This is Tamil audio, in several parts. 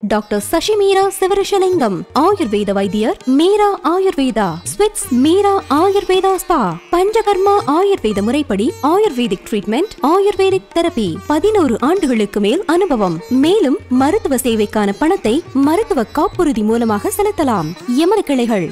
டாக்டர் சசி மீரா சிவரிஷலிங்கம் ஆயுர்வேத வைத்தியர் மீரா ஆயுர்வேதா ஸ்விட்ஸ் மீரா ஆயுர்வேதா ஸ்பா பஞ்சகர்மா ஆயுர்வேத முறைப்படி ஆயுர்வேதிக் ட்ரீட்மெண்ட் ஆயுர்வேதிக் தெரபி பதினோரு ஆண்டுகளுக்கு மேல் அனுபவம் மேலும் மருத்துவ சேவைக்கான பணத்தை மருத்துவ காப்புறுதி மூலமாக செலுத்தலாம் எமது கிளைகள்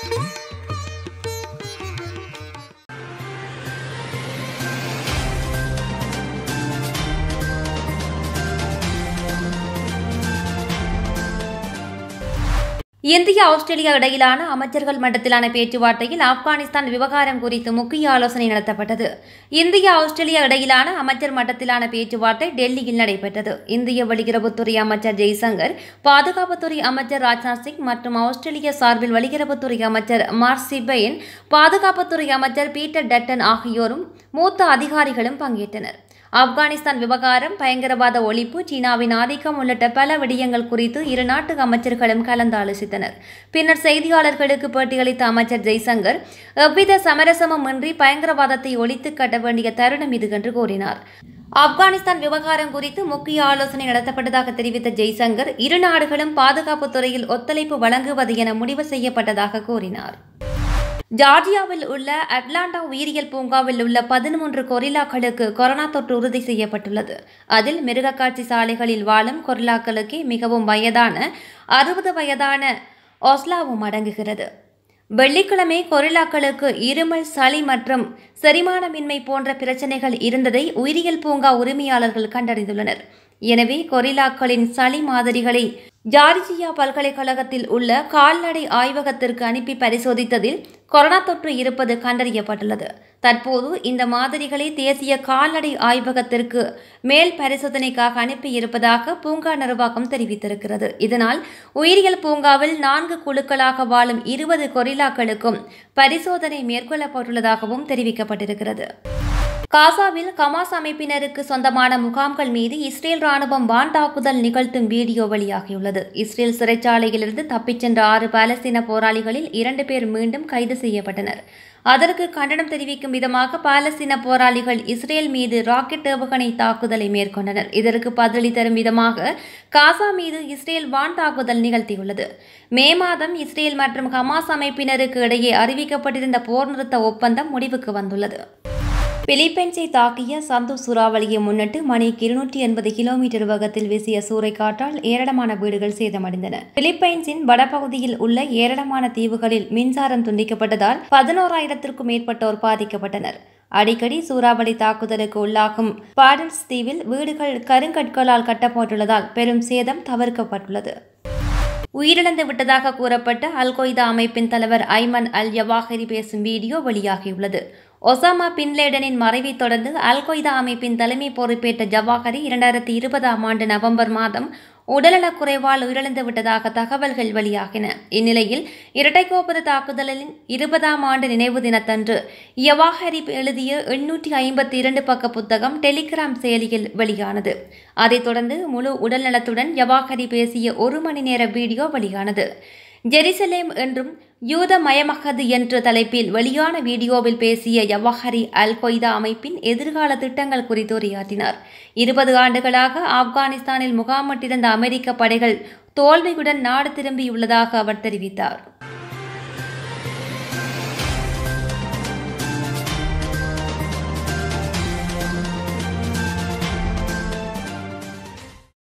இந்தியா ஆஸ்திரேலியா இடையிலான அமைச்சர்கள் மட்டத்திலான பேச்சுவார்த்தையில் ஆப்கானிஸ்தான் விவகாரம் குறித்து முக்கிய ஆலோசனை நடத்தப்பட்டது இந்தியா ஆஸ்திரேலியா இடையிலான அமைச்சர் மட்டத்திலான பேச்சுவார்த்தை டெல்லியில் நடைபெற்றது இந்திய வெளியுறவுத்துறை அமைச்சர் ஜெய்சங்கர் பாதுகாப்புத்துறை அமைச்சர் ராஜ்நாத் சிங் மற்றும் ஆஸ்திரேலிய சார்பில் வெளியுறவுத்துறை அமைச்சர் மார்சி பெயின் பாதுகாப்புத்துறை அமைச்சர் பீட்டர் டட்டன் ஆகியோரும் மூத்த அதிகாரிகளும் பங்கேற்றனர் ஆப்கானிஸ்தான் விவகாரம் பயங்கரவாத ஒழிப்பு சீனாவின் ஆதிக்கம் உள்ளிட்ட பல விடயங்கள் குறித்து இரு நாட்டு அமைச்சர்களும் கலந்தாலோசித்தனர் பின்னர் செய்தியாளர்களுக்கு பேட்டியளித்த அமைச்சர் ஜெய்சங்கர் எவ்வித சமரசமும் இன்றி பயங்கரவாதத்தை ஒழித்து கட்ட வேண்டிய தருணம் இது என்று கூறினார் ஆப்கானிஸ்தான் விவகாரம் குறித்து முக்கிய ஆலோசனை நடத்தப்பட்டதாக தெரிவித்த ஜெய்சங்கர் இரு நாடுகளும் பாதுகாப்புத் துறையில் ஒத்துழைப்பு வழங்குவது என முடிவு செய்யப்பட்டதாக கூறினார் ஜார்ஜியாவில் உள்ள அட்லாண்டா உயிரியல் பூங்காவில் உள்ள பதிமூன்று கொரில்லாக்களுக்கு கொரோனா தொற்று உறுதி செய்யப்பட்டுள்ளது அதில் மிருகக்காட்சி சாலைகளில் வாழும் கொரில்லாக்களுக்கு மிகவும் வயதான அறுபது வயதான ஒஸ்லாவும் அடங்குகிறது வெள்ளிக்கிழமை கொரில்லாக்களுக்கு இருமல் சளி மற்றும் செரிமானமின்மை போன்ற பிரச்சனைகள் இருந்ததை உயிரியல் பூங்கா உரிமையாளர்கள் கண்டறிந்துள்ளனர் எனவே கொரில்லாக்களின் சளி மாதிரிகளை ஜார்ஜியா பல்கலைக்கழகத்தில் உள்ள கால்நடை ஆய்வகத்திற்கு அனுப்பி பரிசோதித்ததில் கொரோனா தொற்று இருப்பது கண்டறியப்பட்டுள்ளது தற்போது இந்த மாதிரிகளை தேசிய கால்நடை ஆய்வகத்திற்கு மேல் பரிசோதனைக்காக அனுப்பியிருப்பதாக பூங்கா நிர்வாகம் தெரிவித்திருக்கிறது இதனால் உயிரியல் பூங்காவில் நான்கு குழுக்களாக வாழும் இருபது கொரில்லாக்களுக்கும் பரிசோதனை மேற்கொள்ளப்பட்டுள்ளதாகவும் தெரிவிக்கப்பட்டிருக்கிறது காசாவில் கமாஸ் அமைப்பினருக்கு சொந்தமான முகாம்கள் மீது இஸ்ரேல் ராணுவம் வான் தாக்குதல் நிகழ்த்தும் வீடியோ வெளியாகியுள்ளது இஸ்ரேல் சிறைச்சாலையிலிருந்து தப்பிச் சென்ற ஆறு பாலஸ்தீன போராளிகளில் இரண்டு பேர் மீண்டும் கைது செய்யப்பட்டனர் அதற்கு கண்டனம் தெரிவிக்கும் விதமாக பாலஸ்தீன போராளிகள் இஸ்ரேல் மீது ராக்கெட் ஏவுகணை தாக்குதலை மேற்கொண்டனர் இதற்கு பதிலடி தரும் விதமாக காசா மீது இஸ்ரேல் வான் தாக்குதல் நிகழ்த்தியுள்ளது மே மாதம் இஸ்ரேல் மற்றும் ஹமாஸ் அமைப்பினருக்கு இடையே அறிவிக்கப்பட்டிருந்த போர் நிறுத்த ஒப்பந்தம் முடிவுக்கு வந்துள்ளது பிலிப்பைன்ஸை தாக்கிய சந்து சூறாவளியை முன்னிட்டு மணிக்கு இருநூற்றி எண்பது கிலோமீட்டர் வேகத்தில் வீசிய சூறைக்காற்றால் ஏராளமான வீடுகள் சேதமடைந்தன பிலிப்பைன்ஸின் வடபகுதியில் உள்ள ஏராளமான தீவுகளில் மின்சாரம் துண்டிக்கப்பட்டதால் பதினோராயிரத்திற்கும் மேற்பட்டோர் பாதிக்கப்பட்டனர் அடிக்கடி சூறாவளி தாக்குதலுக்கு உள்ளாகும் பாடல்ஸ் தீவில் வீடுகள் கருங்கற்களால் கட்டப்பட்டுள்ளதால் பெரும் சேதம் தவிர்க்கப்பட்டுள்ளது உயிரிழந்து விட்டதாக கூறப்பட்ட அல் கொய்தா அமைப்பின் தலைவர் ஐமன் அல் யவாஹரி பேசும் வீடியோ வெளியாகியுள்ளது ஒசாமா பின்லேடனின் மறைவைத் தொடர்ந்து அல் கொய்தா அமைப்பின் தலைமை பொறுப்பேற்ற ஜவாஹரி இரண்டாயிரத்தி இருபதாம் ஆண்டு நவம்பர் மாதம் உடல்நலக் குறைவால் உயிரிழந்து விட்டதாக தகவல்கள் வெளியாகின இந்நிலையில் இரட்டைக்கோபுர தாக்குதலின் இருபதாம் ஆண்டு நினைவு தினத்தன்று யவாஹரி எழுதிய எண்ணூற்றி ஐம்பத்தி இரண்டு பக்க புத்தகம் டெலிகிராம் செயலியில் வெளியானது அதைத் தொடர்ந்து முழு உடல்நலத்துடன் யவாஹரி பேசிய ஒரு மணி நேர வீடியோ வெளியானது ஜெருசலேம் என்றும் யூத மயமகது என்ற தலைப்பில் வெளியான வீடியோவில் பேசிய யவஹரி அல் கொய்தா அமைப்பின் எதிர்கால திட்டங்கள் குறித்து உரையாற்றினார் இருபது ஆண்டுகளாக ஆப்கானிஸ்தானில் முகாமிட்டிருந்த அமெரிக்க படைகள் தோல்வியுடன் நாடு திரும்பியுள்ளதாக அவர் தெரிவித்தார்